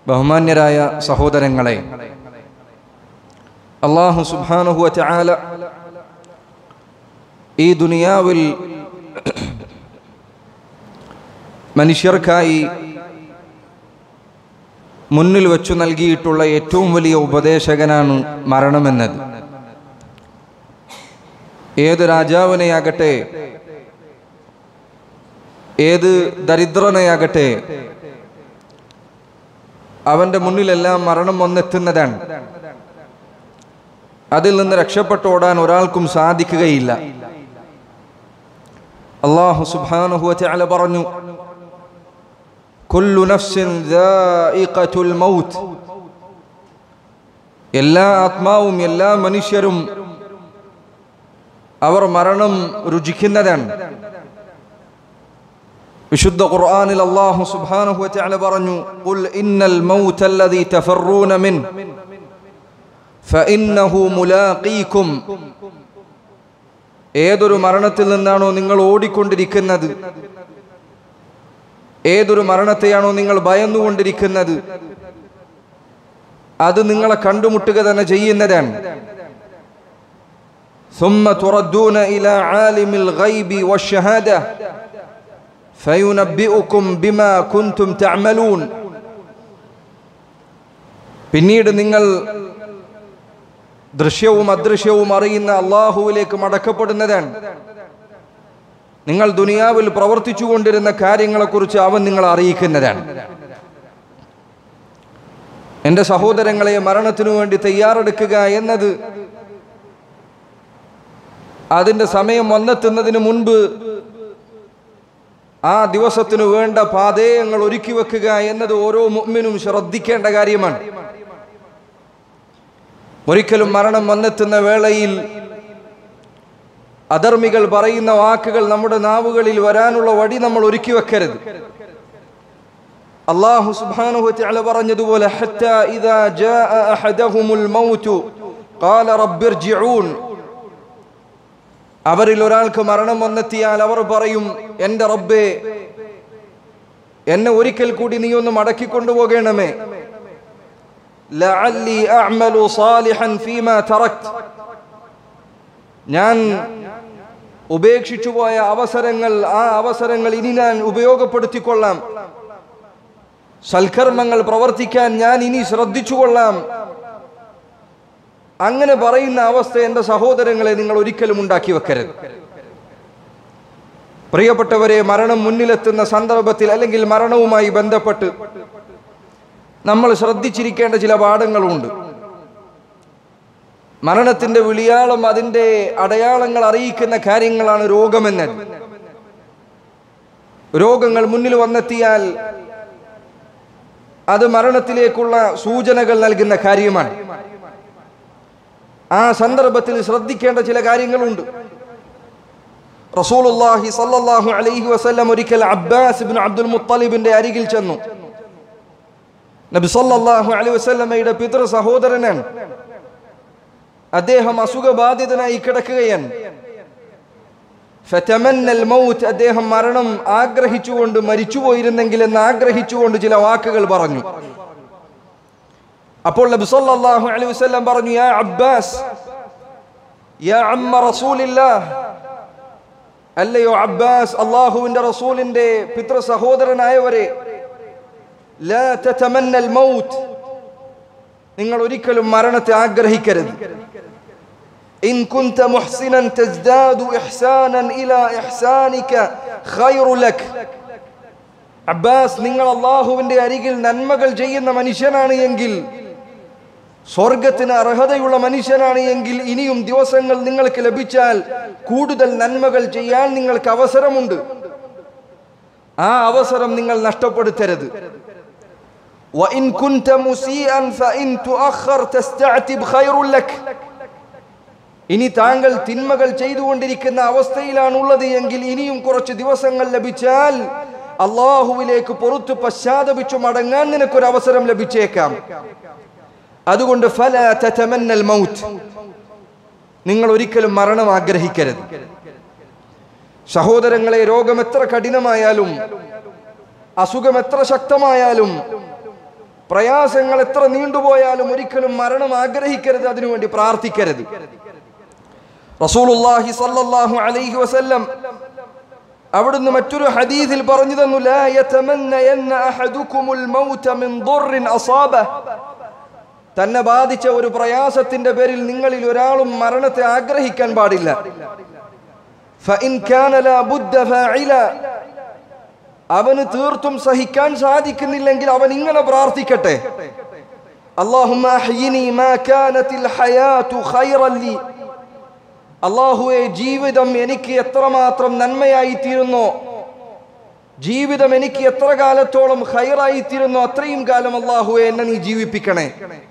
ബഹുമാന്യരായ സഹോദരങ്ങളെ അള്ളാഹു സുബാനുഹുവ ചാല ഈ ദുനിയാവിൽ മനുഷ്യർക്കായി മുന്നിൽ വെച്ചു നൽകിയിട്ടുള്ള ഏറ്റവും വലിയ ഉപദേശകനാണ് മരണമെന്നത് ഏത് രാജാവിനെയാകട്ടെ ഏത് ദരിദ്രനെയാകട്ടെ അവന്റെ മുന്നിലെല്ലാം മരണം വന്നെത്തുന്നതാണ് അതിൽ നിന്ന് രക്ഷപ്പെട്ടോടാൻ ഒരാൾക്കും സാധിക്കുകയില്ല അള്ളാഹു സുബ്ഹാനഹു വതആല പറഞ്ഞു കുല്ലു നഫ്സിൻ ദാഇഖത്തുൽ മൗത്ത് എല്ലാ ആത്മാവും എല്ലാ മനുഷ്യരും അവർ മരണം രുചിക്കുന്നതാണ് വിശുദ്ധ ഖുർആനിൽ അല്ലാഹു സുബ്ഹാനഹു വതആല പറഞ്ഞു ഖുൽ ഇന്നൽ മൗത അല്ലദീ തഫറൂന മിൻ ഫഇന്നഹു മുലാഖീകും ഏതൊരു മരണത്തിൽ നിന്നാണോ നിങ്ങൾ ഓടിക്കൊണ്ടിരിക്കുന്നത് ഏതൊരു മരണത്തെയാണോ നിങ്ങൾ ഭയന്നുകൊണ്ടിരിക്കുന്നത് അത് നിങ്ങളെ കണ്ടുമുട്ടുക തന്നെ ചെയ്യുന്നതാണ് ثم تردون إلى عالم الغيب والشهادة فينبئكم بما كنتم تعملون പിന്നീട് നിങ്ങൾ ദൃശ്യവും അദൃശ്യവും അറിയുന്ന അള്ളാഹുവിലേക്ക് മടക്കപ്പെടുന്നതാണ് നിങ്ങൾ ദുനിയാവിൽ പ്രവർത്തിച്ചു കൊണ്ടിരുന്ന കാര്യങ്ങളെക്കുറിച്ച് അവൻ നിങ്ങളെ അറിയിക്കുന്നതാണ് എൻ്റെ സഹോദരങ്ങളെ മരണത്തിനു വേണ്ടി തയ്യാറെടുക്കുക എന്നത് അതിൻ്റെ സമയം വന്നെത്തുന്നതിന് മുൻപ് ആ ദിവസത്തിനു വേണ്ട പാതേയങ്ങൾ ഒരുക്കി വെക്കുക എന്നത് ഓരോ മുമ്മിനും ശ്രദ്ധിക്കേണ്ട കാര്യമാണ് ഒരിക്കലും മരണം വന്നെത്തുന്ന വേളയിൽ അധർമ്മികൾ പറയുന്ന വാക്കുകൾ നമ്മുടെ നാവുകളിൽ വരാനുള്ള വടി നമ്മൾ ഒരുക്കി വെക്കരുത് അള്ളാഹു സുബ്ഹാനഹു വതആല പറഞ്ഞതുപോലെ ഹത്താ ഇദാ ജാഅ അഹദഹുമുൽ മൗതു ഖാല റബ്ബിർജിഊൻ അവരിൽ ഒരാൾക്ക് മരണം വന്നെത്തിയാൽ അവർ പറയും എൻ്റെ റബ്ബേ എന്നെ ഒരിക്കൽ കൂടി നീ ഒന്ന് മടക്കി കൊണ്ടുപോകണമേ ലഅല്ലി അഅ്മലു സാലിഹൻ ഫീമാ തറക്ത് ഞാൻ ഉപേക്ഷിച്ചു പോയ അവസരങ്ങൾ ആ അവസരങ്ങൾ ഇനി ഞാൻ ഉപയോഗപ്പെടുത്തിക്കൊള്ളാം സൽക്കർമ്മങ്ങൾ പ്രവർത്തിക്കാൻ ഞാൻ ഇനി ശ്രദ്ധിച്ചുകൊള്ളാം അങ്ങനെ പറയുന്ന അവസ്ഥ എൻ്റെ സഹോദരങ്ങളെ നിങ്ങൾ ഒരിക്കലും ഉണ്ടാക്കി വെക്കരുത് പ്രിയപ്പെട്ടവരെ മരണം മുന്നിലെത്തുന്ന സന്ദർഭത്തിൽ അല്ലെങ്കിൽ മരണവുമായി ബന്ധപ്പെട്ട് നമ്മൾ ശ്രദ്ധിച്ചിരിക്കേണ്ട ചില പാഠങ്ങളുണ്ട് മരണത്തിന്റെ വിളിയാളം അതിന്റെ അടയാളങ്ങൾ അറിയിക്കുന്ന കാര്യങ്ങളാണ് രോഗമെന്നത് രോഗങ്ങൾ മുന്നിൽ വന്നെത്തിയാൽ അത് മരണത്തിലേക്കുള്ള സൂചനകൾ നൽകുന്ന കാര്യമാണ് ആ സന്ദർഭത്തിൽ ശ്രദ്ധിക്കേണ്ട ചില കാര്യങ്ങളുണ്ട് റസൂലുള്ളാഹി സല്ലല്ലാഹു അലൈഹി വസല്ലം ഒരിക്കൽ അബ്ബാസ് ഇബ്നു അബ്ദുൽ മുത്തലിബിന്റെ അരികിൽ ചെന്നു നബി സല്ലല്ലാഹു അലൈഹി വസല്ലമയുടെ പിതൃ സഹോദരനാണ് അദ്ദേഹം അസുഖബാധിതനായി കിടക്കുകയാണ് ഫതമന്നൽ മൗത്ത് അദ്ദേഹം മരണം ആഗ്രഹിച്ചുകൊണ്ട് മരിച്ചുപോയിരുന്നെങ്കിൽ എന്ന് ആഗ്രഹിച്ചുകൊണ്ട് ചില വാക്കുകൾ പറഞ്ഞു അപ്പോൾ നബി സല്ലല്ലാഹു അലൈഹി വസല്ലം പറഞ്ഞു യാ അബ്ബാസ് യാ അമ്മ റസൂലില്ലാഹ് അല്ലയോ അബ്ബാസ് അള്ളാഹുവിന്റെ റസൂലിന്റെ പിതൃ സഹോദരനായവരെ ലാ തതമന്നൽ മൗത്ത് നിങ്ങൾ ഒരിക്കലും മരണത്തെ ആഗ്രഹിക്കരുത് ഇൻ കുന്ത മുഹ്സിനൻ തസ്ദാദു ഇഹ്സാനൻ ഇലാ ഇഹ്സാനിക ഖൈറു ലക് അബ്ബാസ് നിങ്ങൾ അള്ളാഹുവിന്റെ അരികിൽ നന്മകൾ ചെയ്യുന്ന മനുഷ്യനാണ് എങ്കിൽ സ്വർഗത്തിന് അർഹതയുള്ള മനുഷ്യനാണ് എങ്കിൽ ഇനിയും ദിവസങ്ങൾ നിങ്ങൾക്ക് ലഭിച്ചാൽ കൂടുതൽ നന്മകൾ ചെയ്യാൻ നിങ്ങൾക്ക് അവസരമുണ്ട് ആ അവസരം നിങ്ങൾ നഷ്ടപ്പെടുത്തരുത് وإن كنت مسيئا فإن تؤخر تستعتب خير لك ഇനി താങ്കൾ തിന്മകൾ ചെയ്തുകൊണ്ടിരിക്കുന്ന അവസ്ഥയിലാണുള്ളത് എങ്കിൽ ഇനിയും കുറച്ച് ദിവസങ്ങൾ ലഭിച്ചാൽ അള്ളാഹുവിലേക്ക് പുറത്തു പശ്ചാത്തപിച്ചു മടങ്ങാൻ നിനക്കൊരു അവസരം ലഭിച്ചേക്കാം അതുകൊണ്ട് ഫല തതമന്നൽ മൗത്ത് നിങ്ങൾ ഒരിക്കലും മരണം ആഗ്രഹിക്കരുത് സഹോദരങ്ങളെ രോഗം എത്ര കഠിനമായാലും അസുഖം എത്ര ശക്തമായാലും പ്രയാസങ്ങൾ എത്ര നീണ്ടുപോയാലും ഒരിക്കലും മരണം ആഗ്രഹിക്കരുത് അതിനുവേണ്ടി പ്രാർത്ഥിക്കരുത് റസൂലുള്ളാഹി സല്ലല്ലാഹു അലൈഹി വസല്ലം അവിടുന്ന് മറ്റൊരു ഹദീസിൽ പറഞ്ഞു തന്നു ലാ യതമന്നയന്ന അഹദുകുമുൽ മൗത മിൻ ദുർറിൻ അസാബഹ തന്നെ ബാധിച്ച ഒരു പ്രയാസത്തിന്റെ പേരിൽ നിങ്ങളിൽ ഒരാളും മരണത്തെ ആഗ്രഹിക്കാൻ പാടില്ല فإن كان لا بد فاعلا അവന് തീർത്തും സഹിക്കാൻ സാധിക്കുന്നില്ലെങ്കിൽ അവൻ ഇങ്ങനെ പ്രാർത്ഥിക്കട്ടെ اللهم احيني ما كانت الحياة خيرا لي അള്ളാഹുവെ ജീവിതം എനിക്ക് എത്രമാത്രം നന്മയായി തീരുന്നോ ജീവിതം എനിക്ക് എത്ര കാലത്തോളം ഹൈറായി തീരുന്നോ അത്രയും കാലം അള്ളാഹുവെ എന്നെ നീ ജീവിപ്പിക്കണേ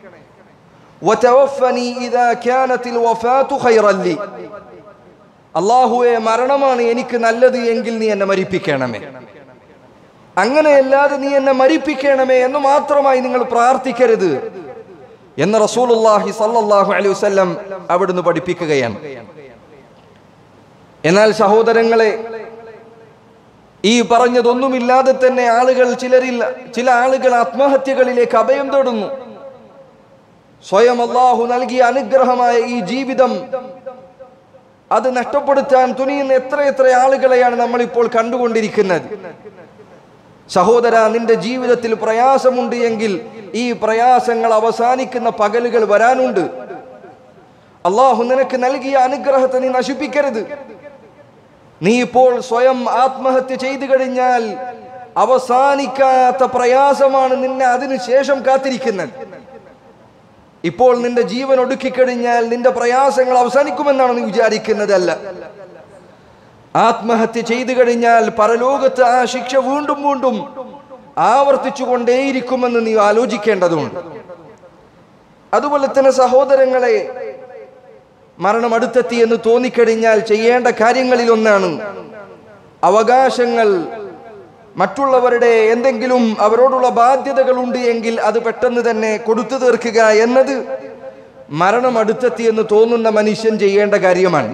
وتوفني إذا كانت الوفاة خيرا لي അള്ളാഹുവെ മരണമാണ് എനിക്ക് നല്ലത് എങ്കിൽ നീ എന്നെ മരിപ്പിക്കണമേ അങ്ങനെയല്ലാതെ നീ എന്നെ മരിപ്പിക്കണമേ എന്ന് മാത്രമായി നിങ്ങൾ പ്രാർത്ഥിക്കരുത് എന്ന് റസൂലുള്ളാഹി സല്ലല്ലാഹു അലൈഹി വസല്ലം അവിടുന്ന് പഠിപ്പിക്കുകയാണ് എന്നാൽ സഹോദരങ്ങളെ ഈ പറഞ്ഞതൊന്നുമില്ലാതെ തന്നെ ആളുകൾ ചിലരിൽ ചില ആളുകൾ ആത്മഹത്യകളിലേക്ക് അഭയം തേടുന്നു സ്വയം അള്ളാഹു നൽകിയ അനുഗ്രഹമായ ഈ ജീവിതം അത് നഷ്ടപ്പെടുത്താൻ തുനിയുന്ന എത്ര എത്ര ആളുകളെയാണ് നമ്മൾ ഇപ്പോൾ കണ്ടുകൊണ്ടിരിക്കുന്നത് സഹോദര നിന്റെ ജീവിതത്തിൽ പ്രയാസമുണ്ട് എങ്കിൽ ഈ പ്രയാസങ്ങൾ അവസാനിക്കുന്ന പകലുകൾ വരാനുണ്ട് അള്ളാഹു നിനക്ക് നൽകിയ അനുഗ്രഹത്തെ നീ നശിപ്പിക്കരുത് നീ ഇപ്പോൾ സ്വയം ആത്മഹത്യ ചെയ്തു കഴിഞ്ഞാൽ അവസാനിക്കാത്ത പ്രയാസമാണ് നിന്നെ അതിനു ശേഷം കാത്തിരിക്കുന്നത് ഇപ്പോൾ നിന്റെ ജീവൻ ഒടുക്കിക്കഴിഞ്ഞാൽ നിന്റെ പ്രയാസങ്ങൾ അവസാനിക്കുമെന്നാണ് നീ വിചാരിക്കുന്നതല്ല ആത്മഹത്യ ചെയ്തു കഴിഞ്ഞാൽ പരലോകത്ത് ആ ശിക്ഷ വീണ്ടും വീണ്ടും ആവർത്തിച്ചു കൊണ്ടേയിരിക്കുമെന്ന് നീ ആലോചിക്കേണ്ടതുണ്ട് അതുപോലെ തന്നെ സഹോദരങ്ങളെ മരണം അടുത്തെത്തി എന്ന് തോന്നിക്കഴിഞ്ഞാൽ ചെയ്യേണ്ട കാര്യങ്ങളിൽ ഒന്നാണ് അവകാശങ്ങൾ മറ്റുള്ളവരുടെ എന്തെങ്കിലും അവരോടുള്ള ബാധ്യതകൾ ഉണ്ട് എങ്കിൽ അത് പെട്ടെന്ന് തന്നെ കൊടുത്തു തീർക്കുക എന്നത് മരണം അടുത്തെത്തി എന്ന് തോന്നുന്ന മനുഷ്യൻ ചെയ്യേണ്ട കാര്യമാണ്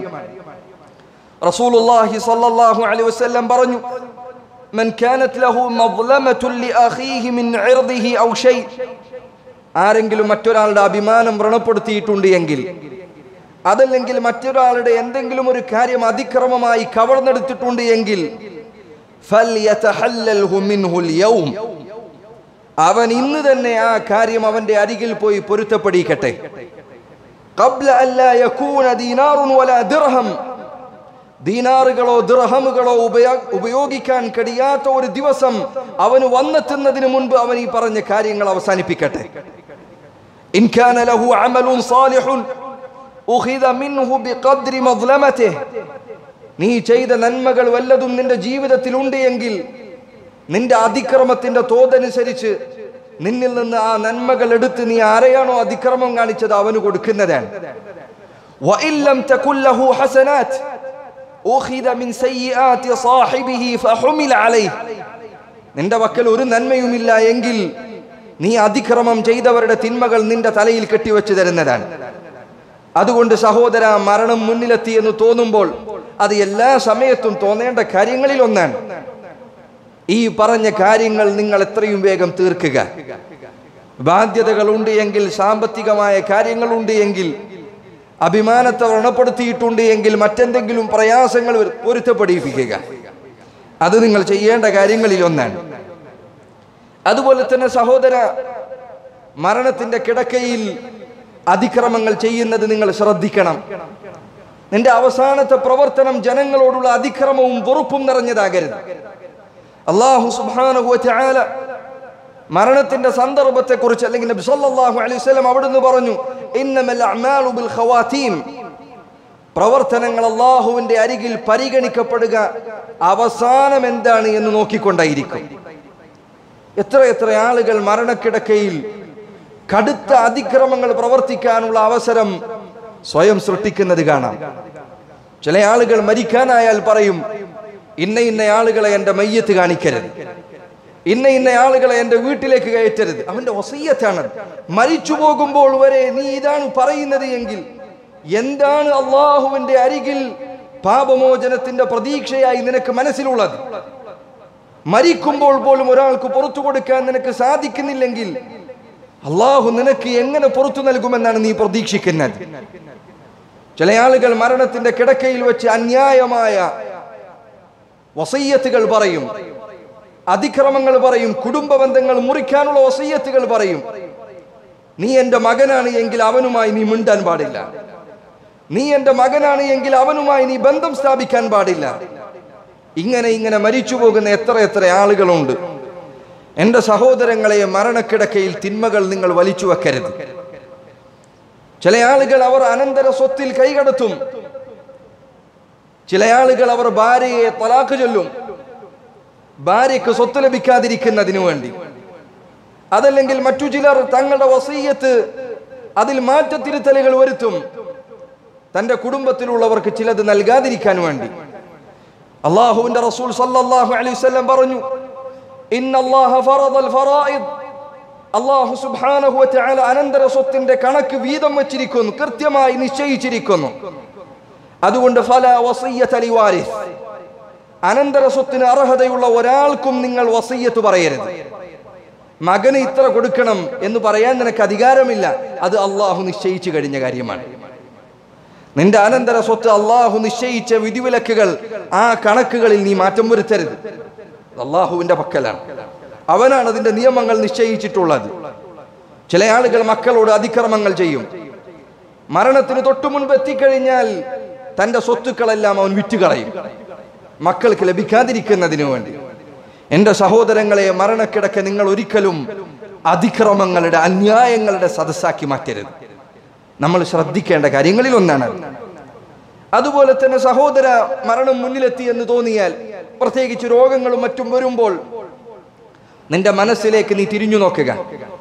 റസൂലുള്ളാഹി സ്വല്ലല്ലാഹു അലൈഹി വസല്ലം പറഞ്ഞു മൻ കാനത് ലഹു മദ്ലമത്തുൻ ലിഅഖീഹി മിൻ ഇർദിഹി ഔ ഷൈ ആരെങ്കിലും മറ്റൊരാളുടെ അഭിമാനം വ്രണപ്പെടുത്തിയിട്ടുണ്ട് എങ്കിൽ അതല്ലെങ്കിൽ മറ്റൊരാളുടെ എന്തെങ്കിലും ഒരു കാര്യം അതിക്രമമായി കവർന്നെടുത്തിട്ടുണ്ട് എങ്കിൽ ഫൽയതഹല്ലൽഹു മിൻഹുൽ യൗം അവൻ ഇന്ന് തന്നെ ആ കാര്യം അവന്റെ അരികിൽ പോയി പൊരുത്തപ്പെടിക്കട്ടെ قبل ألا يكون دينار ولا درهم ദീനാറുകളോ ദിർഹമുകളോ ഉപയോ- ഉപയോഗിക്കാൻ കഴിയാത്ത ഒരു ദിവസം അവന് വന്നെത്തുന്നതിന് മുൻപ് അവൻ ഈ പറഞ്ഞ കാര്യങ്ങൾ അവസാനിപ്പിക്കട്ടെ إن كان له عمل صالح أخذ منه بقدر مظلمته നീ ചെയ്ത നന്മകൾ വല്ലതും നിന്റെ ജീവിതത്തിൽ ഉണ്ട് എങ്കിൽ നിന്റെ അതിക്രമത്തിന്റെ തോതനുസരിച്ച് നിന്നിൽ നിന്ന് ആ നന്മകൾ എടുത്ത് നീ ആരെയാണോ അതിക്രമം കാണിച്ചത് അവന് കൊടുക്കുന്നതാണ് وإن لم تكن له حسنات أخذ من سيئات صاحبه فحمل عليه നിന്റെ പക്കൽ ഒരു നന്മയുമില്ല എങ്കിൽ നീ അതിക്രമം ചെയ്തവരുടെ തിന്മകൾ നിന്റെ തലയിൽ കെട്ടിവെച്ച് തരുന്നതാണ് അതുകൊണ്ട് സഹോദര മരണം മുന്നിലെത്തി എന്ന് തോന്നുമ്പോൾ അത് എല്ലാ സമയത്തും തോന്നേണ്ട കാര്യങ്ങളിൽ ഒന്നാണ് ഈ പറഞ്ഞ കാര്യങ്ങൾ നിങ്ങൾ എത്രയും വേഗം തീർക്കുക ബാധ്യതകൾ ഉണ്ട് എങ്കിൽ സാമ്പത്തികമായ കാര്യങ്ങളുണ്ട് എങ്കിൽ അഭിമാനത്തെ വ്രണപ്പെടുത്തിയിട്ടുണ്ട് എങ്കിൽ മറ്റെന്തെങ്കിലും പ്രയാസങ്ങൾ പൊരുത്തപ്പെടിപ്പിക്കുക അത് നിങ്ങൾ ചെയ്യേണ്ട കാര്യങ്ങളിൽ ഒന്നാണ് അതുപോലെ തന്നെ സഹോദര മരണത്തിന്റെ കിടക്കയിൽ അതിക്രമങ്ങൾ ചെയ്യുന്നത് നിങ്ങൾ ശ്രദ്ധിക്കണം നിന്റെ അവസാനത്തെ പ്രവർത്തനം ജനങ്ങളോടുള്ള അതിക്രമവും വെറുപ്പും നിറഞ്ഞതാകരുത് അള്ളാഹു സുബ്ഹാനഹു വതആല മരണത്തിന്റെ സന്ദർഭത്തെ കുറിച്ച് അല്ലെങ്കിൽ നബി സല്ലല്ലാഹു അലൈഹി വസല്ലം അവിടുന്ന് പറഞ്ഞു ഇന്നമൽ അഅ്മാലു ബിൽ ഖവാതീം പ്രവർത്തനങ്ങൾ അള്ളാഹുവിന്റെ അരികിൽ പരിഗണിക്കപ്പെടുക അവസാനം എന്താണ് എന്ന് നോക്കിക്കൊണ്ടായിരിക്കും എത്ര എത്ര ആളുകൾ മരണക്കിടക്കയിൽ കടുത്ത അതിക്രമങ്ങൾ പ്രവർത്തിക്കാനുള്ള അവസരം സ്വയം സൃഷ്ടിക്കുന്നത് കാണാം ചില ആളുകൾ മരിക്കാനായാൽ പറയും ഇന്ന ഇന്ന ആളുകളെ എൻ്റെ മയ്യത്ത് കാണിക്കരുത് ഇന്ന ഇന്ന ആളുകളെ എൻ്റെ വീട്ടിലേക്ക് കയറ്റരുത് അവന്റെ ഒസയ്യത്താണ് മരിച്ചു പോകുമ്പോൾ വരെ നീ ഇതാണ് പറയുന്നത് എങ്കിൽ എന്താണ് അള്ളാഹുവിന്റെ അരികിൽ പാപമോചനത്തിന്റെ പ്രതീക്ഷയായി നിനക്ക് മനസ്സിലുള്ളത് മരിക്കുമ്പോൾ പോലും ഒരാൾക്ക് പുറത്തു കൊടുക്കാൻ നിനക്ക് സാധിക്കുന്നില്ലെങ്കിൽ അള്ളാഹു നിനക്ക് എങ്ങനെ പുറത്തു നൽകുമെന്നാണ് നീ പ്രതീക്ഷിക്കുന്നത് ചില ആളുകൾ മരണത്തിന്റെ കിടക്കയിൽ വെച്ച് അന്യായമായ വസയ്യത്തുകൾ പറയും അതിക്രമങ്ങൾ പറയും കുടുംബ ബന്ധങ്ങൾ മുറിക്കാനുള്ള വസയ്യത്തുകൾ പറയും നീ എൻ്റെ മകനാണ് എങ്കിൽ അവനുമായി നീ മിണ്ടാൻ പാടില്ല നീ എൻ്റെ മകനാണ് എങ്കിൽ അവനുമായി നീ ബന്ധം സ്ഥാപിക്കാൻ പാടില്ല ഇങ്ങനെ ഇങ്ങനെ മരിച്ചു പോകുന്ന എത്ര എത്ര ആളുകളുണ്ട് എൻ്റെ സഹോദരങ്ങളെ മരണക്കിടക്കയിൽ തിന്മകൾ നിങ്ങൾ വലിച്ചു വെക്കരുത് ചില ആളുകൾ അവർ അനന്തര സ്വത്തിൽ കൈകടത്തും ചില ആളുകൾ അവർ ഭാര്യയെ തലാക്ക് ചൊല്ലും ഭാര്യയ്ക്ക് സ്വത്ത് ലഭിക്കാതിരിക്കുന്നതിനു വേണ്ടി അതല്ലെങ്കിൽ മറ്റു ചിലർ തങ്ങളുടെ വസീയത്ത് അതിൽ മാറ്റത്തിരുത്തലുകൾ വരുത്തും തന്റെ കുടുംബത്തിലുള്ളവർക്ക് ചിലത് നൽകാതിരിക്കാൻ വേണ്ടി അള്ളാഹുവിന്റെ റസൂൽ സല്ലല്ലാഹു അലൈഹി വസല്ലം പറഞ്ഞു ഇന്നല്ലാഹ ഫറദൽ ഫറായിദ് അള്ളാഹു സുബ്ഹാനഹു വതആല അനന്തര സ്വത്തിന്റെ കണക്ക് വീതം വെച്ചിരിക്കുന്നു കൃത്യമായി നിശ്ചയിച്ചിരിക്കുന്നു അതുകൊണ്ട് ഫല വസയ്യത ലിവാരിസ് അനന്തര സ്വത്തിന് അർഹതയുള്ള ഒരാൾക്കും നിങ്ങൾ വസയ്യത്ത് പറയരുത് മകന് ഇത്ര കൊടുക്കണം എന്ന് പറയാൻ നിനക്ക് അധികാരമില്ല അത് അള്ളാഹു നിശ്ചയിച്ചു കഴിഞ്ഞ കാര്യമാണ് നിന്റെ അനന്തര സ്വത്ത് അള്ളാഹു നിശ്ചയിച്ച വിധിവിലക്കുകൾ ആ കണക്കുകളിൽ നീ മാറ്റം വരുത്തരുത് അത് അള്ളാഹുവിന്റെ പക്കലാണ് അവനാണ് അതിന്റെ നിയമങ്ങൾ നിശ്ചയിച്ചിട്ടുള്ളത് ചില ആളുകൾ മക്കളോട് അതിക്രമങ്ങൾ ചെയ്യും മരണത്തിന് തൊട്ടു മുൻപ് എത്തിക്കഴിഞ്ഞാൽ തന്റെ സ്വത്തുക്കളെല്ലാം അവൻ വിറ്റുകളയും മക്കൾക്ക് ലഭിക്കാതിരിക്കുന്നതിനു വേണ്ടി എന്റെ സഹോദരങ്ങളെ മരണക്കിടക്ക നിങ്ങൾ ഒരിക്കലും അതിക്രമങ്ങളുടെ അന്യായങ്ങളുടെ സദസ്സാക്കി മാറ്റരുത് നമ്മൾ ശ്രദ്ധിക്കേണ്ട കാര്യങ്ങളിൽ ഒന്നാണ് അതുപോലെ തന്നെ സഹോദര മരണം മുന്നിലെത്തി എന്ന് തോന്നിയാൽ പ്രത്യേകിച്ച് രോഗങ്ങളും മറ്റും വരുമ്പോൾ നിന്റെ മനസ്സിലേക്ക് നീ തിരിഞ്ഞു നോക്കുക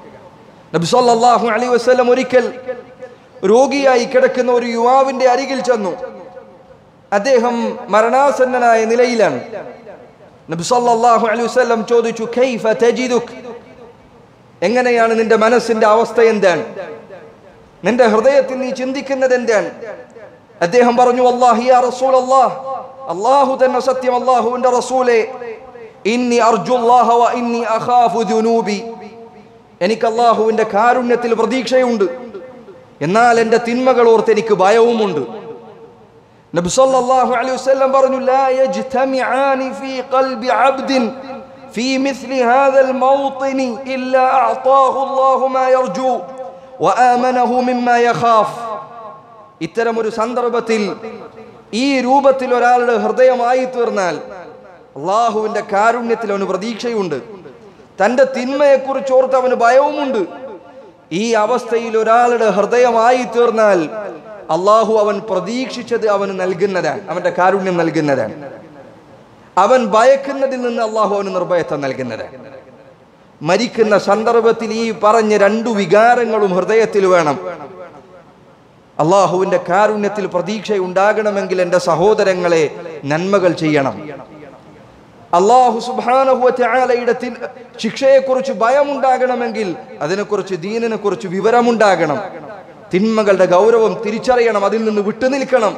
നബി സല്ലല്ലാഹു അലൈഹി വസല്ലം ഒരിക്കൽ രോഗിയായി കിടക്കുന്ന ഒരു യുവാവിന്റെ അരികിൽ ചെന്നു അദ്ദേഹം മരണാസന്നനായ നിലയിലാണ് നബി സല്ലല്ലാഹു അലൈഹി വസല്ലം ചോദിച്ചു കൈഫ തജിദുക് എങ്ങനെയാണ് നിന്റെ മനസ്സിന്റെ അവസ്ഥ എന്താണ് നിന്റെ ഹൃദയത്തിൽ നീ ചിന്തിക്കുന്നത് എന്താണ് അദ്ദേഹം പറഞ്ഞു അല്ലാഹി യാ റസൂൽ അല്ലാഹ് അല്ലാഹു തന്നെ സത്യം അല്ലാഹുവിന്റെ റസൂലെ ഇന്നി അർജുല്ലാഹ വ ഇന്നി അഖാഫു ദുനൂബി എനിക്ക് അല്ലാഹുവിന്റെ കാരുണ്യത്തിൽ പ്രതീക്ഷയുണ്ട് എന്നാൽ എൻ്റെ തിന്മകൾ ഓർത്ത് എനിക്ക് ഭയവുമുണ്ട് നബി സല്ലല്ലാഹു അലൈഹി വസല്ലം പറഞ്ഞു ലാ യജ്തമിആനി ഫീ ഖൽബി അബ്ദിൻ في مثل هذا الموطن إلا أعطاه الله ما يرجو وآمنه مما يخاف ഇത്തരം ഒരു സന്ദർഭത്തിൽ ഈ രൂപത്തിൽ ഒരാളുടെ ഹൃദയമായി തീർന്നാൽ അള്ളാഹുവിന്റെ കാരുണ്യത്തിൽ അവന് പ്രതീക്ഷയുണ്ട് തന്റെ തിന്മയെക്കുറിച്ച് ഓർത്ത് അവന് ഭയവുമുണ്ട് ഈ അവസ്ഥയിൽ ഒരാളുടെ ഹൃദയമായി തീർന്നാൽ അള്ളാഹു അവൻ പ്രതീക്ഷിച്ചത് അവന് നൽകുന്നതാണ് അവന്റെ കാരുണ്യം നൽകുന്നതാണ് അവൻ ഭയക്കുന്നതിൽ നിന്ന് അള്ളാഹു അവന് നിർഭയത്വം നൽകുന്നതാണ് മരിക്കുന്ന സന്ദർഭത്തിൽ ഈ പറഞ്ഞ രണ്ടു വികാരങ്ങളും ഹൃദയത്തിൽ വേണം അള്ളാഹുവിന്റെ കാരുണ്യത്തിൽ പ്രതീക്ഷ ഉണ്ടാകണമെങ്കിൽ എൻ്റെ സഹോദരങ്ങളെ നന്മകൾ ചെയ്യണം അള്ളാഹു സുബാനഹുവലയുടെ ശിക്ഷയെക്കുറിച്ച് ഭയമുണ്ടാകണമെങ്കിൽ അതിനെക്കുറിച്ച് ദീനിനെ കുറിച്ച് വിവരമുണ്ടാകണം തിന്മകളുടെ ഗൗരവം തിരിച്ചറിയണം അതിൽ നിന്ന് വിട്ടുനിൽക്കണം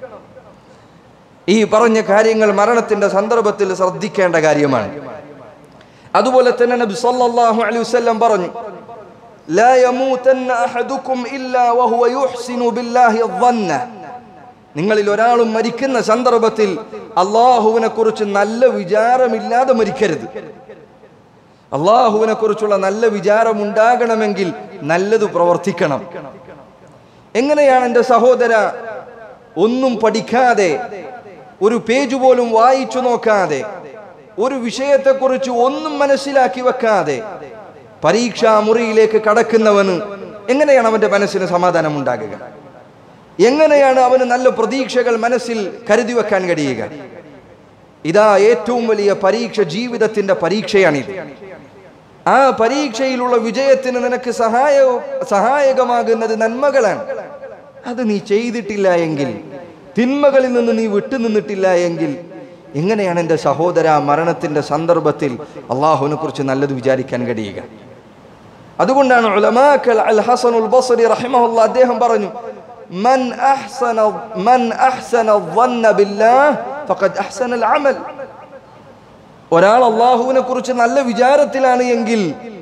ഈ പറഞ്ഞ കാര്യങ്ങൾ മരണത്തിന്റെ സന്ദർഭത്തിൽ ശ്രദ്ധിക്കേണ്ട കാര്യമാണ് അതുപോലെ തന്നെ നബി സല്ലല്ലാഹു അലൈഹി വസല്ലം പറഞ്ഞു لا يموتن أحدكم إلا وهو يحسن بالله الظن നിങ്ങളിൽ ഒരാളും മരിക്കുന്ന സന്ദർഭത്തിൽ അള്ളാഹുവിനെ കുറിച്ച് നല്ല വിചാരമില്ലാതെ മരിക്കരുത് അള്ളാഹുവിനെ കുറിച്ചുള്ള നല്ല വിചാരം ഉണ്ടാകണമെങ്കിൽ നല്ലത് പ്രവർത്തിക്കണം എങ്ങനെയാണ് എൻ്റെ സഹോദര ഒന്നും പഠിക്കാതെ ഒരു പേജ് പോലും വായിച്ചു നോക്കാതെ ഒരു വിഷയത്തെക്കുറിച്ച് ഒന്നും മനസ്സിലാക്കി വെക്കാതെ പരീക്ഷാ മുറിയിലേക്ക് കടക്കുന്നവന് എങ്ങനെയാണ് അവന്റെ മനസ്സിന് സമാധാനം ഉണ്ടാകുക എങ്ങനെയാണ് അവന് നല്ല പ്രതീക്ഷകൾ മനസ്സിൽ കരുതി വെക്കാൻ കഴിയുക ഇതാ ഏറ്റവും വലിയ പരീക്ഷ ജീവിതത്തിന്റെ പരീക്ഷയാണിത് ആ പരീക്ഷയിലുള്ള വിജയത്തിന് നിനക്ക് സഹായ സഹായകമാകുന്നത് നന്മകളാണ് അത് നീ ചെയ്തിട്ടില്ല എങ്കിൽ തിന്മകളിൽ നിന്ന് നീ വിട്ടുനിന്നിട്ടില്ല എങ്കിൽ എങ്ങനെയാണ് എൻ്റെ സഹോദര മരണത്തിന്റെ സന്ദർഭത്തിൽ അള്ളാഹുവിനെ കുറിച്ച് നല്ലത് വിചാരിക്കാൻ കഴിയുക അതുകൊണ്ടാണ് ഉലമാക്കൽ അൽ ഹസനുൽ ബസ്രി റഹിമഹുല്ല അദ്ദേഹം പറഞ്ഞു മൻ അഹ്സന മൻ അഹ്സന الظن بالله فقد احسن العمل ഒരാൾ അള്ളാഹുവിനെ കുറിച്ച് നല്ല വിചാരത്തിലാണ് എങ്കിൽ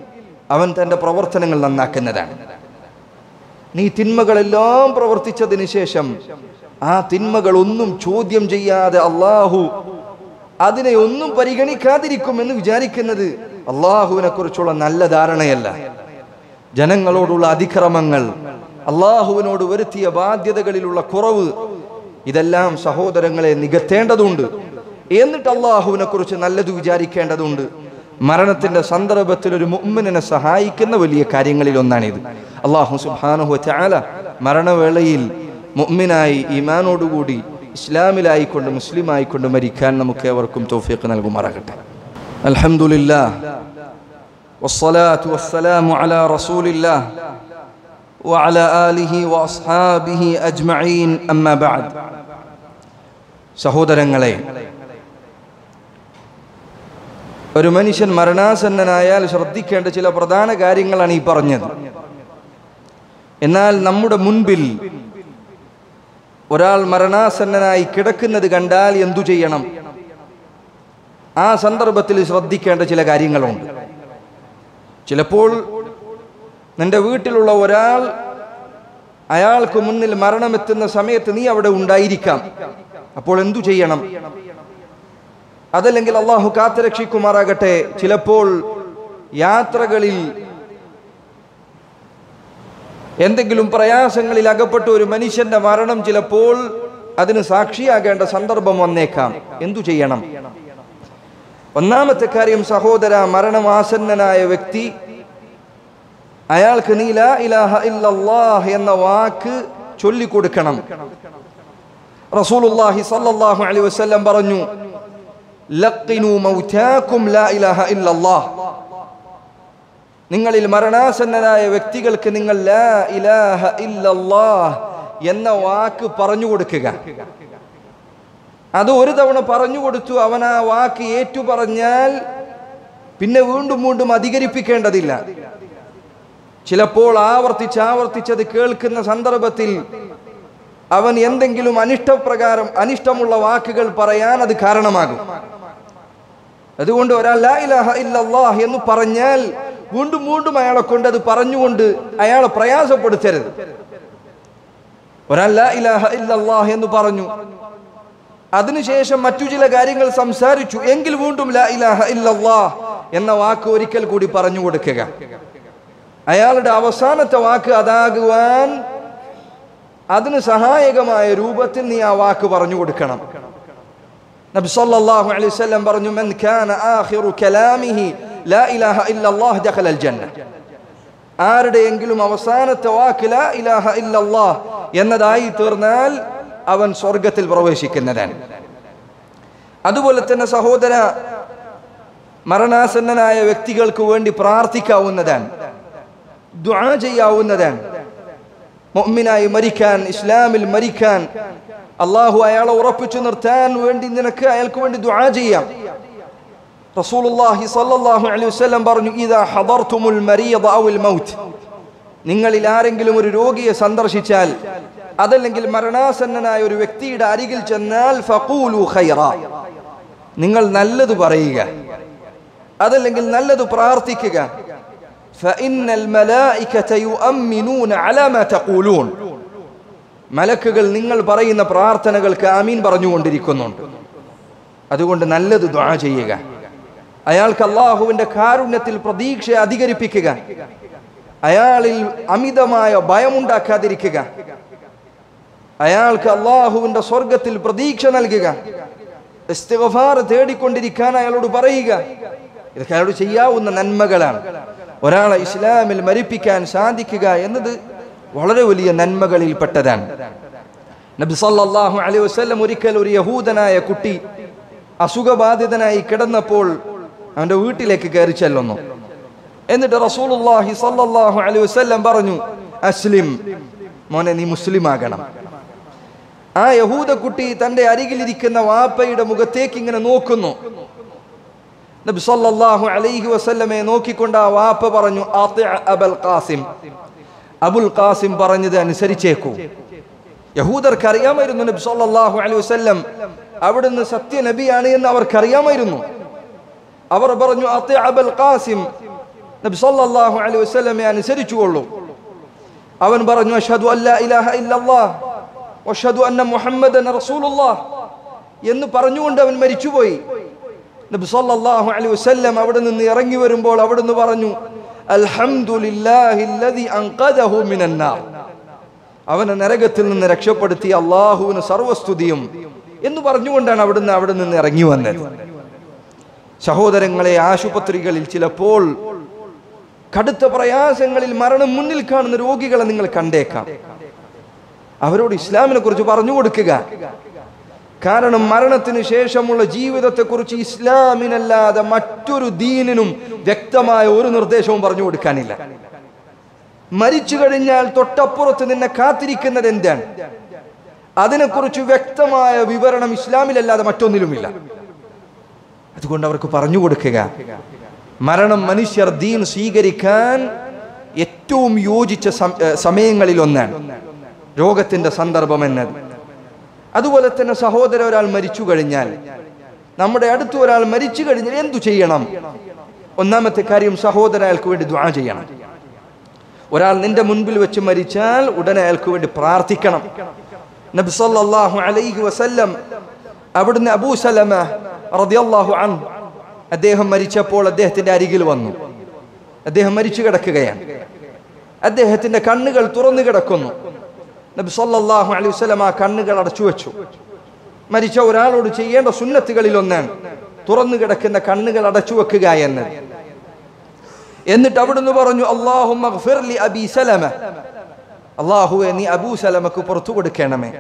അവൻ തൻ്റെ പ്രവർത്തനങ്ങൾ നന്നാക്കുന്നതാണ് നീ തിന്മകളെല്ലാം പ്രവർത്തിച്ചതിന് ശേഷം ആ തിന്മകളൊന്നും ചോദ്യം ചെയ്യാതെ അള്ളാഹു അതിനെ ഒന്നും പരിഗണിക്കാതിരിക്കുമെന്ന് വിചാരിക്കുന്നത് അള്ളാഹുവിനെ കുറിച്ചുള്ള നല്ല ധാരണയല്ല ജനങ്ങളോടുള്ള അതിക്രമങ്ങൾ അള്ളാഹുവിനോട് വരുത്തിയ ബാധ്യതകളിലുള്ള കുറവ് ഇതെല്ലാം സഹോദരങ്ങളെ നികത്തേണ്ടതുണ്ട് എന്നിട്ട് അള്ളാഹുവിനെ കുറിച്ച് നല്ലത് വിചാരിക്കേണ്ടതുണ്ട് മരണത്തിന്റെ സന്ദർഭത്തിൽ ഒരു മുമ്മിനെ സഹായിക്കുന്ന വലിയ കാര്യങ്ങളിൽ ഒന്നാണിത് അള്ളാഹു സുബാനുഹു ചാല മരണവേളയിൽ മുമ്മിനായി ഈമാനോടുകൂടി ഇസ്ലാമിലായിക്കൊണ്ട് മുസ്ലിമായിക്കൊണ്ട് മരിക്കാൻ നമുക്ക് ഏവർക്കും തോഫിക്ക് നൽകുമാറാകട്ടെ അൽഹംദുലില്ലാ والصلاة والسلام على رسول الله وعلى آله وأصحابه أجمعين أما بعد സഹോദരങ്ങളെ ഒരു മനുഷ്യൻ മരണാസന്നനായാൽ ശ്രദ്ധിക്കേണ്ട ചില പ്രധാന കാര്യങ്ങളാണ് ഈ പറഞ്ഞത് എന്നാൽ നമ്മുടെ മുൻപിൽ ഒരാൾ മരണാസന്നനായി കിടക്കുന്നത് കണ്ടാൽ എന്തു ചെയ്യണം ആ സന്ദർഭത്തിൽ ശ്രദ്ധിക്കേണ്ട ചില കാര്യങ്ങളുണ്ട് ചിലപ്പോൾ നിന്റെ വീട്ടിലുള്ള ഒരാൾ അയാൾക്ക് മുന്നിൽ മരണമെത്തുന്ന സമയത്ത് നീ അവിടെ ഉണ്ടായിരിക്കാം അപ്പോൾ എന്തു ചെയ്യണം അതല്ലെങ്കിൽ അള്ളാഹു കാത്തുരക്ഷിക്കുമാറാകട്ടെ ചിലപ്പോൾ യാത്രകളിൽ എന്തെങ്കിലും പ്രയാസങ്ങളിൽ അകപ്പെട്ട ഒരു മനുഷ്യന്റെ മരണം ചിലപ്പോൾ അതിന് സാക്ഷിയാകേണ്ട സന്ദർഭം വന്നേക്കാം എന്തു ചെയ്യണം ഒന്നാമത്തെ കാര്യം സഹോദര മരണമാസന്നനായ വ്യക്തി അയാൾക്ക് നീ ലാ ഇലാഹ ഇല്ലല്ലാഹ് എന്ന വാക്ക് ചൊല്ലിക്കൊടുക്കണം റസൂലുള്ളാഹി സല്ലല്ലാഹു അലൈഹി വസല്ലം പറഞ്ഞു ലഖിനു മൗതാക്കും ലാ ഇലാഹ ഇല്ലല്ലാഹ് നിങ്ങളിൽ മരണാസന്നനായ വ്യക്തികൾക്ക് നിങ്ങൾ ലാ ഇലാഹ ഇല്ലല്ലാഹ് എന്ന വാക്ക് പറഞ്ഞു കൊടുക്കുക അത് ഒരു തവണ പറഞ്ഞു കൊടുത്തു അവൻ ആ വാക്ക് ഏറ്റു പറഞ്ഞാൽ പിന്നെ വീണ്ടും വീണ്ടും അധികരിപ്പിക്കേണ്ടതില്ല ചിലപ്പോൾ ആവർത്തിച്ച് ആവർത്തിച്ചത് കേൾക്കുന്ന സന്ദർഭത്തിൽ അവൻ എന്തെങ്കിലും അനിഷ്ടപ്രകാരം അനിഷ്ടമുള്ള വാക്കുകൾ പറയാൻ അത് കാരണമാകും അതുകൊണ്ട് ഒരാൾ ലാ ഇലാഹ ഇല്ലല്ലാഹ് എന്ന് പറഞ്ഞാൽ വീണ്ടും വീണ്ടും അയാളെ കൊണ്ട് അത് പറഞ്ഞുകൊണ്ട് അയാളെ പ്രയാസപ്പെടുത്തരുത് ഒരാൾ ലാ ഇലാഹ ഇല്ലല്ലാഹ് എന്ന് പറഞ്ഞു അതിനുശേഷം മറ്റു ചില കാര്യങ്ങൾ സംസാരിച്ചു എങ്കിൽ വീണ്ടും ലാ ഇലാഹ ഇല്ലല്ലാഹ് എന്ന വാക്ക് ഒരിക്കൽ കൂടി പറഞ്ഞു കൊടുക്കുക അയാളുടെ അവസാനത്തെ വാക്ക് അതാകുവാൻ അതിന് സഹായകമായ രൂപത്തിൽ നീ ആ വാക്ക് പറഞ്ഞു കൊടുക്കണം നബി സല്ലല്ലാഹു അലൈഹി വസല്ലം പറഞ്ഞു മൻ കാന ആഖിറു കലാമിഹി ലാ ഇലാഹ ഇല്ലല്ലാഹ് ദഖലൽ ജന്ന ആരുടെയെങ്കിലും അവസാനത്തെ വാക്ക് ലാ ഇലാഹ ഇല്ലല്ലാഹ് എന്നതായി തീർന്നാൽ അവൻ സ്വർഗത്തിൽ പ്രവേശിക്കുന്നതാണ് അതുപോലെ തന്നെ സഹോദര മരണാസന്നനായ വ്യക്തികൾക്ക് വേണ്ടി പ്രാർത്ഥിക്കാവുന്നതാണ് ദുആ ചെയ്യാവുന്നതാണ് മുഅ്മിനായി മരിക്കാൻ ഇസ്ലാമിൽ മരിക്കാൻ അള്ളാഹു അയാളെ ഉറപ്പിച്ചു നിർത്താൻ വേണ്ടി നിനക്ക് അയാൾക്ക് വേണ്ടി ദുആ ചെയ്യാം റസൂലുള്ളാഹി സ്വല്ലല്ലാഹു അലൈഹി വസല്ലം പറഞ്ഞു ഇദാ ഹദർതുമുൽ മരീദ ഔൽ മൗത്ത് നിങ്ങളിൽ ആരെങ്കിലും ഒരു രോഗിയെ സന്ദർശിച്ചാൽ അതല്ലെങ്കിൽ മരണാസന്നനായ ഒരു വ്യക്തിയുടെ അരികിൽ ചെന്നാൽ ഫഖൂലു ഖൈറ നിങ്ങൾ നല്ലത് പറയുക അതല്ലെങ്കിൽ നല്ലത് പ്രാർത്ഥിക്കുക فإن الملائكة يؤمنون على ما تقولون മലക്കുകൾ നിങ്ങൾ പറയുന്ന പ്രാർത്ഥനകൾക്ക് ആമീൻ പറഞ്ഞുകൊണ്ടിരിക്കുന്നുണ്ട് അതുകൊണ്ട് നല്ലത് ദ്വാ ചെയ്യുക അയാൾക്ക് അള്ളാഹുവിന്റെ കാരുണ്യത്തിൽ പ്രതീക്ഷ അധികരിപ്പിക്കുക അയാളിൽ അമിതമായ ഭയമുണ്ടാക്കാതിരിക്കുക അയാൾക്ക് അള്ളാഹുവിന്റെ സ്വർഗത്തിൽ പ്രതീക്ഷ നൽകുക ഇസ്തിഗ്ഫാർ തേടിക്കൊണ്ടിരിക്കാൻ അയാളോട് പറയുക ഇതൊക്കെ അയാളോട് ചെയ്യാവുന്ന നന്മകളാണ് ഒരാളെ ഇസ്ലാമിൽ മരിപ്പിക്കാൻ സാധിക്കുക എന്നത് വളരെ വലിയ നന്മകളിൽപ്പെട്ടതാണ് നബി സല്ലല്ലാഹു അലൈഹി വസല്ലം ഒരിക്കൽ ഒരു യഹൂദനായ കുട്ടി അസുഖബാധിതനായി കിടന്നപ്പോൾ അവന്റെ വീട്ടിലേക്ക് കയറി ചെല്ലുന്നു എന്നിട്ട് റസൂലുള്ളാഹി സല്ലല്ലാഹു അലൈഹി വസല്ലം പറഞ്ഞു അസ്ലിം മോനെ നീ മുസ്ലിം ആകണം ആ യഹൂദ കുട്ടി തന്റെ അരികിലിരിക്കുന്ന വാപ്പയുടെ മുഖത്തേക്ക് ഇങ്ങനെ നോക്കുന്നു നബി സല്ലല്ലാഹു അലൈഹി വസല്ലമയെ നോക്കിക്കൊണ്ട് ആ വാപ്പ പറഞ്ഞു "അതി' അബൽ ഖാസിം അബുൽ ഖാസിം പറഞ്ഞത് അനുസരിച്ചേക്കൂ യഹൂദർക്ക് അറിയാമായിരുന്നു നബി സല്ലല്ലാഹു അലൈഹി വസല്ലം അവിടുന്ന് സത്യനബിയാണ് എന്ന് അവർക്ക് അറിയാമായിരുന്നു അവർ പറഞ്ഞു "അതി' അബൽ ഖാസിം നബി സല്ലല്ലാഹു അലൈഹി വസല്ലമയെ അനുസരിച്ചുകൊള്ളൂ അവൻ പറഞ്ഞു അഷ്ഹദു അല്ലാ ഇലാഹ ഇല്ലല്ലാഹ് വഅഷ്ഹദു അന്ന മുഹമ്മദൻ റസൂലുള്ളാഹ് എന്ന് പറഞ്ഞുകൊണ്ട് അവൻ മരിച്ചുപോയി നബി സല്ലല്ലാഹു അലൈഹി വസല്ലം അവിടെ നിന്ന് ഇറങ്ങി വരുമ്പോൾ അവിടുന്ന് പറഞ്ഞു അൽഹംദുലില്ലാഹില്ലദി അൻഖദഹു മിനന്നാർ അവനെ നരകത്തിൽ നിന്ന് രക്ഷപ്പെടുത്തിയ അള്ളാഹുവിന് സർവസ്തുതിയും എന്ന് പറഞ്ഞുകൊണ്ടാണ് അവിടുന്ന് അവിടെ നിന്ന് ഇറങ്ങി വന്നത് സഹോദരങ്ങളെ ആശുപത്രികളിൽ ചിലപ്പോൾ കടുത്ത പ്രയാസങ്ങളിൽ മരണം മുന്നിൽ കാണുന്ന രോഗികളെ നിങ്ങൾ കണ്ടേക്കാം അവരോട് ഇസ്ലാമിനെ കുറിച്ച് പറഞ്ഞു കൊടുക്കുക കാരണം മരണത്തിന് ശേഷമുള്ള ജീവിതത്തെക്കുറിച്ച് ഇസ്ലാമിനല്ലാതെ മറ്റൊരു ദീനിനും വ്യക്തമായ ഒരു നിർദ്ദേശവും പറഞ്ഞു കൊടുക്കാനില്ല മരിച്ചു കഴിഞ്ഞാൽ തൊട്ടപ്പുറത്ത് നിന്നെ കാത്തിരിക്കുന്നത് എന്താണ് അതിനെക്കുറിച്ച് വ്യക്തമായ വിവരണം ഇസ്ലാമിലല്ലാതെ മറ്റൊന്നിലുമില്ല അതുകൊണ്ട് അവർക്ക് പറഞ്ഞു കൊടുക്കുക മരണം മനുഷ്യർ ദീൻ സ്വീകരിക്കാൻ ഏറ്റവും യോജിച്ച സം- ഏ, സമയങ്ങളിൽ ഒന്നാണ് രോഗത്തിന്റെ സന്ദർഭം എന്നത് അതുപോലെ തന്നെ സഹോദര ഒരാൾ മരിച്ചു കഴിഞ്ഞാൽ നമ്മുടെ അടുത്ത് ഒരാൾ മരിച്ചു കഴിഞ്ഞാൽ എന്തു ചെയ്യണം ഒന്നാമത്തെ കാര്യം സഹോദര അയാൾക്ക് വേണ്ടി ദ്വാ ചെയ്യണം ഒരാൾ നിന്റെ മുൻപിൽ വെച്ച് മരിച്ചാൽ ഉടനെ അയാൾക്ക് വേണ്ടി പ്രാർത്ഥിക്കണം നബി സല്ലല്ലാഹു അലൈഹി വസല്ലം അവിടുന്ന് അബൂ സലമ റളിയല്ലാഹു അൻഹു അദ്ദേഹം മരിച്ചപ്പോൾ അദ്ദേഹത്തിന്റെ അരികിൽ വന്നു അദ്ദേഹം മരിച്ചു കിടക്കുകയാണ് അദ്ദേഹത്തിന്റെ കണ്ണുകൾ തുറന്നു കിടക്കുന്നു നബി സല്ലല്ലാഹു അലൈഹി വസല്ലം ആ കണ്ണുകൾ അടച്ചു വെച്ചു മരിച്ച ഒരാളോട് ചെയ്യേണ്ട സുന്നത്തുകളിൽ ഒന്നാണ് തുറന്നു കിടക്കുന്ന കണ്ണുകൾ അടച്ചു വെക്കുക എന്നത് എന്നിട്ട് അവിടുന്ന് പറഞ്ഞു അള്ളാഹുമ്മ ഗ്ഫിർലി അബീ സലമ അള്ളാഹുവെ നീ അബൂ സലമക്ക് പുറത്തു കൊടുക്കണമേ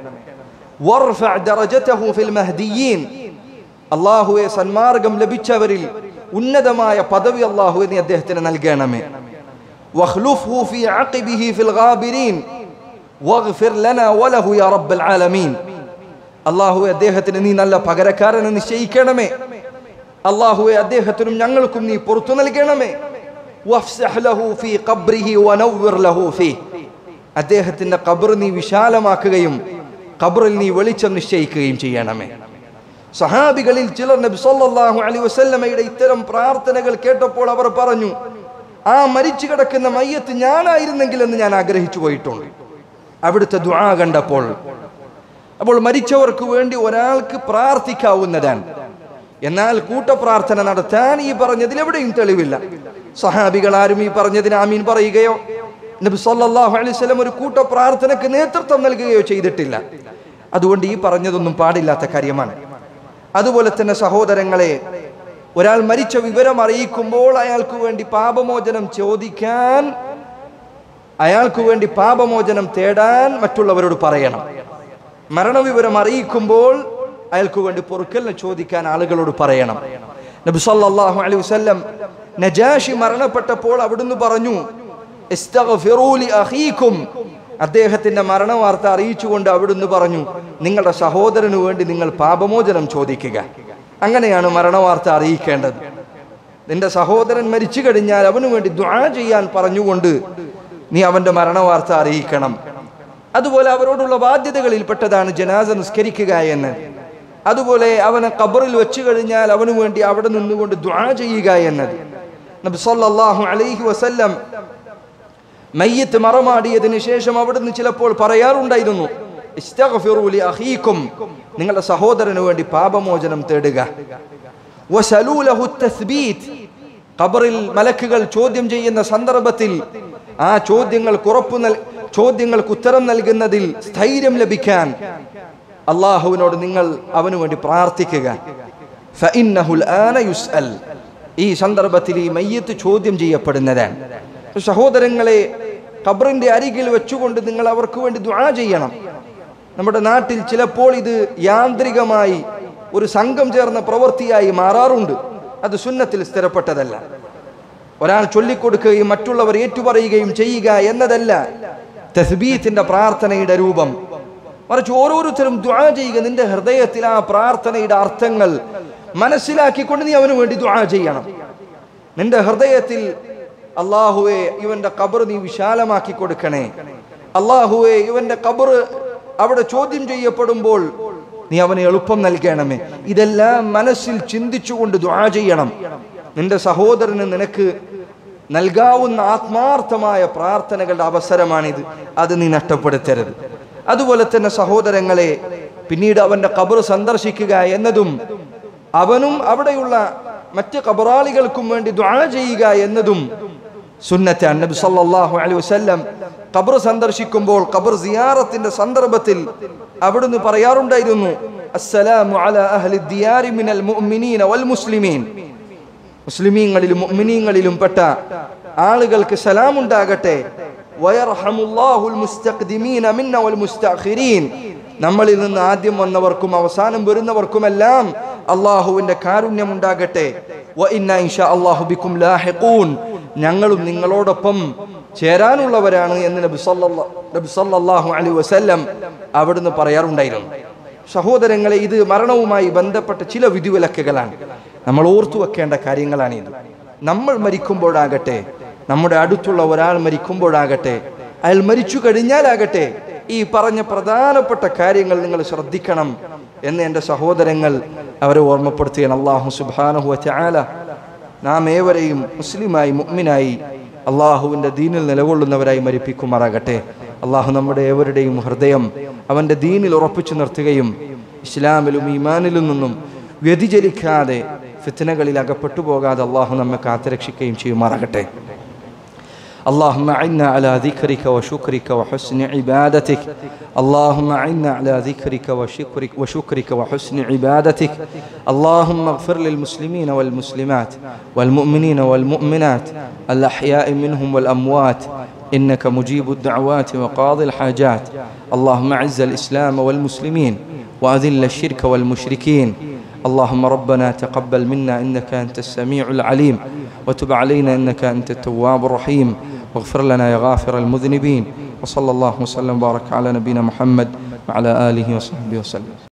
വർഫഅ ദറജതഹു ഫിൽ മഹ്ദിയീൻ അള്ളാഹുവെ സന്മാർഗം ലഭിച്ചവരിൽ ഉന്നതമായ പദവി അള്ളാഹുവെ നീ അദ്ദേഹത്തിന് നൽകണമേ വഖ്ലുഫ്ഹു ഫീ അഖിബിഹി ഫിൽ ഗാബിരീൻ വഗ്ഫിർ ലനാ വലഹു യാ റബ്ബൽ ആലമീൻ അള്ളാഹുവെ അദ്ദേഹത്തിന് നീ നല്ല പകരക്കാരനെ നിശ്ചയിക്കണമേ അള്ളാഹുവെ അദ്ദേഹത്തിനും ഞങ്ങൾക്കും നീ പുറത്തു നൽകണമേ വഫ്സഹ് ലഹു ഫീ ഖബ്രിഹി വനവ്വിർ ലഹു ഫീ അദ്ദേഹത്തിന്റെ ഖബർ നീ വിശാലമാക്കുകയും ഖബറിൽ നീ വെളിച്ചം നിശ്ചയിക്കുകയും ചെയ്യണമേ സഹാബികളിൽ ചിലർ നബി സല്ലല്ലാഹു അലൈഹി വസല്ലമയുടെ ഇത്തരം പ്രാർത്ഥനകൾ കേട്ടപ്പോൾ അവർ പറഞ്ഞു ആ മരിച്ചു കിടക്കുന്ന മയ്യത്ത് ഞാനായിരുന്നെങ്കിൽ എന്ന് ഞാൻ ആഗ്രഹിച്ചു പോയിട്ടുണ്ട് അവിടുത്തെ ദുആ കണ്ടപ്പോൾ അപ്പോൾ മരിച്ചവർക്ക് വേണ്ടി ഒരാൾക്ക് പ്രാർത്ഥിക്കാവുന്നതാണ് എന്നാൽ കൂട്ടപ്രാർത്ഥന നടത്താൻ ഈ പറഞ്ഞതിൽ എവിടെയും തെളിവില്ല സഹാബികൾ ആരും ഈ പറഞ്ഞതിന് ആമീൻ പറയുകയോ നബി സല്ലല്ലാഹു അലൈഹി വസല്ലം ഒരു കൂട്ടപ്രാർത്ഥനയ്ക്ക് നേതൃത്വം നൽകുകയോ ചെയ്തിട്ടില്ല അതുകൊണ്ട് ഈ പറഞ്ഞതൊന്നും പാടില്ലാത്ത കാര്യമാണ് അതുപോലെ തന്നെ സഹോദരങ്ങളെ ഒരാൾ മരിച്ച വിവരം അറിയിക്കുമ്പോൾ അയാൾക്ക് വേണ്ടി പാപമോചനം ചോദിക്കാൻ അയാൾക്ക് വേണ്ടി പാപമോചനം തേടാൻ മറ്റുള്ളവരോട് പറയണം മരണവിവരം അറിയിക്കുമ്പോൾ അയാൾക്ക് വേണ്ടി പൊറുക്കലിനെ ചോദിക്കാൻ ആളുകളോട് പറയണം നബി സല്ലല്ലാഹു അലൈഹി വസല്ലം നജാഷി മരണപ്പെട്ടപ്പോൾ അവിടുന്ന് പറഞ്ഞു "ഇസ്തഗ്ഫിറൂ ലി അഖീക്കും അദ്ദേഹത്തിന്റെ മരണവാർത്ത അറിയിച്ചുകൊണ്ട് അവിടുന്ന് പറഞ്ഞു നിങ്ങളുടെ സഹോദരന് വേണ്ടി നിങ്ങൾ പാപമോചനം ചോദിക്കുക അങ്ങനെയാണ് മരണവാർത്ത അറിയിക്കേണ്ടത് നിന്റെ സഹോദരൻ മരിച്ചു കഴിഞ്ഞാൽ അവന് വേണ്ടി ദ്വാ ചെയ്യാൻ പറഞ്ഞുകൊണ്ട് നീ അവന്റെ മരണവാർത്ത അറിയിക്കണം അതുപോലെ അവരോടുള്ള ബാധ്യതകളിൽപ്പെട്ടതാണ് ജനാസ നിസ്കരിക്കുക എന്ന് അതുപോലെ അവനെ ഖബറിൽ വെച്ചു കഴിഞ്ഞാൽ അവന് വേണ്ടി അവിടെ നിന്നുകൊണ്ട് ദ്വാ ചെയ്യുക എന്നത് നബി സല്ലല്ലാഹു അലൈഹി വസല്ലം മയ്യത്ത് മറമാടിയതിനു ശേഷം അവിടുന്ന് ചിലപ്പോൾ പറയാറുണ്ടായിരുന്നു ഇസ്തഗ്ഫിറൂ ലി അഖീക്കും നിങ്ങളുടെ സഹോദരന് വേണ്ടി പാപമോചനം തേടുക വസലൂ ലഹു തസ്ബീത് ഖബറിൽ മലക്കുകൾ ചോദ്യം ചെയ്യുന്ന സന്ദർഭത്തിൽ ആ ചോദ്യങ്ങൾക്ക് ഉറപ്പ് നൽ ചോദ്യങ്ങൾക്ക് ഉത്തരം നൽകുന്നതിൽ സ്ഥൈര്യം ലഭിക്കാൻ അള്ളാഹുവിനോട് നിങ്ങൾ അവനു വേണ്ടി പ്രാർത്ഥിക്കുക ഫഇന്നഹുൽ ആന യുസ്അൽ ഈ സന്ദർഭത്തിൽ ഈ മയ്യത്ത് ചോദ്യം ചെയ്യപ്പെടുന്നതാണ് സഹോദരങ്ങളെ ഖബറിന്റെ അരികിൽ വെച്ചുകൊണ്ട് നിങ്ങൾ അവർക്ക് വേണ്ടി ദുആ ചെയ്യണം നമ്മുടെ നാട്ടിൽ ചിലപ്പോൾ ഇത് യാന്ത്രികമായി ഒരു സംഘം ചേർന്ന പ്രവൃത്തിയായി മാറാറുണ്ട് അത് സുന്നത്തിൽ സ്ഥിരപ്പെട്ടതല്ല ഒരാൾ ചൊല്ലിക്കൊടുക്കുകയും മറ്റുള്ളവർ ഏറ്റുപറയുകയും ചെയ്യുക എന്നതല്ല തസ്ബീത്തിന്റെ പ്രാർത്ഥനയുടെ രൂപം മറിച്ച് ഓരോരുത്തരും ദുആ ചെയ്യുക നിന്റെ ഹൃദയത്തിൽ ആ പ്രാർത്ഥനയുടെ അർത്ഥങ്ങൾ മനസ്സിലാക്കിക്കൊണ്ട് നീ അവന് വേണ്ടി ദുആ ചെയ്യണം നിന്റെ ഹൃദയത്തിൽ അള്ളാഹുവെ ഇവന്റെ ഖബർ നീ വിശാലമാക്കി കൊടുക്കണേ അള്ളാഹുവെ ഇവന്റെ ഖബർ അവിടെ ചോദ്യം ചെയ്യപ്പെടുമ്പോൾ നീ അവന് എളുപ്പം നൽകണമേ ഇതെല്ലാം മനസ്സിൽ ചിന്തിച്ചുകൊണ്ട് ദുആ ചെയ്യണം നിന്റെ സഹോദരന് നിനക്ക് നൽകാവുന്ന ആത്മാർത്ഥമായ പ്രാർത്ഥനകളുടെ അവസരമാണിത് അത് നീ നഷ്ടപ്പെടുത്തരുത് അതുപോലെ തന്നെ സഹോദരങ്ങളെ പിന്നീട് അവന്റെ കബർ സന്ദർശിക്കുക എന്നതും അവനും അവിടെയുള്ള മറ്റ് കബറാളികൾക്കും വേണ്ടി ദ്വാ ചെയ്യുക എന്നതും സുന്നത്തെ അന്നബി സല്ലല്ലാഹു അലൈഹി വസല്ലം ഖബർ സന്ദർശിക്കുമ്പോൾ ഖബർ സിയാറത്തിന്റെ സന്ദർഭത്തിൽ അവിടുന്ന് പറയാറുണ്ടായിരുന്നു അസ്സലാമു അലാ അഹ്ലി ദിയാരി മിനൽ മുഅ്മിനീന വൽ മുസ്ലിമീൻ മുസ്ലിമീങ്ങളിലും മുഅ്മിനീങ്ങളിലും പെട്ട ആളുകൾക്ക് സലാം ഉണ്ടാകട്ടെ വയർഹമുല്ലാഹുൽ മുസ്തഖ്ദിമീന മിന്ന വൽ മുസ്തഖിരീൻ നമ്മളിൽ നിന്ന് ആദ്യം വന്നവർക്കും അവസാനം വരുന്നവർക്കുമെല്ലാം അള്ളാഹുവിന്റെ കാരുണ്യം ഉണ്ടാകട്ടെ വ ഇന്ന ഇൻഷാ അല്ലാഹു ബിക്കും ലാഹിഖൂൻ ഞങ്ങളും നിങ്ങളോടൊപ്പം ചേരാനുള്ളവരാണ് എന്ന് നബി സല്ലല്ലാ- നബി സല്ലല്ലാഹു അലൈഹി വസല്ലം അവിടുന്ന് പറയാറുണ്ടായിരുന്നു സഹോദരങ്ങളെ ഇത് മരണവുമായി ബന്ധപ്പെട്ട ചില വിധിവിലക്കുകളാണ് നമ്മൾ ഓർത്തു വെക്കേണ്ട കാര്യങ്ങളാണിത് നമ്മൾ മരിക്കുമ്പോഴാകട്ടെ നമ്മുടെ അടുത്തുള്ള ഒരാൾ മരിക്കുമ്പോഴാകട്ടെ അയാൾ മരിച്ചു കഴിഞ്ഞാലാകട്ടെ ഈ പറഞ്ഞ പ്രധാനപ്പെട്ട കാര്യങ്ങൾ നിങ്ങൾ ശ്രദ്ധിക്കണം എന്ന് എൻ്റെ സഹോദരങ്ങൾ അവരെ ഓർമ്മപ്പെടുത്തുകയാണ് അള്ളാഹു സുബാനഹു ചാല നാം ഏവരെയും മുസ്ലിമായി മുഅ്മിനായി അള്ളാഹുവിൻ്റെ ദീനിൽ നിലകൊള്ളുന്നവരായി മരിപ്പിക്കുമാറാകട്ടെ അള്ളാഹു നമ്മുടെ ഏവരുടെയും ഹൃദയം അവൻ്റെ ദീനിൽ ഉറപ്പിച്ചു നിർത്തുകയും ഇസ്ലാമിലും ഈമാനിലും നിന്നും വ്യതിചലിക്കാതെ ഫിത്തനകളിൽ അകപ്പെട്ടു പോകാതെ അള്ളാഹു നമ്മെ കാത്തുരക്ഷിക്കുകയും ചെയ്യുമാറാകട്ടെ اللهم أعنا على ذكرك وشكرك وحسن عبادتك اللهم أعنا على ذكرك وشكرك وشكرك وحسن عبادتك اللهم اغفر للمسلمين والمسلمات والمؤمنين والمؤمنات الأحياء منهم والأموات إنك مجيب الدعوات وقاضي الحاجات اللهم أعز الإسلام والمسلمين وأذل الشرك والمشركين اللهم ربنا تقبل منا إنك أنت السميع العليم وتب علينا إنك أنت التواب الرحيم واغفر لنا يا غافر المذنبين وصلى الله وسلم وبارك على نبينا محمد وعلى آله وصحبه وسلم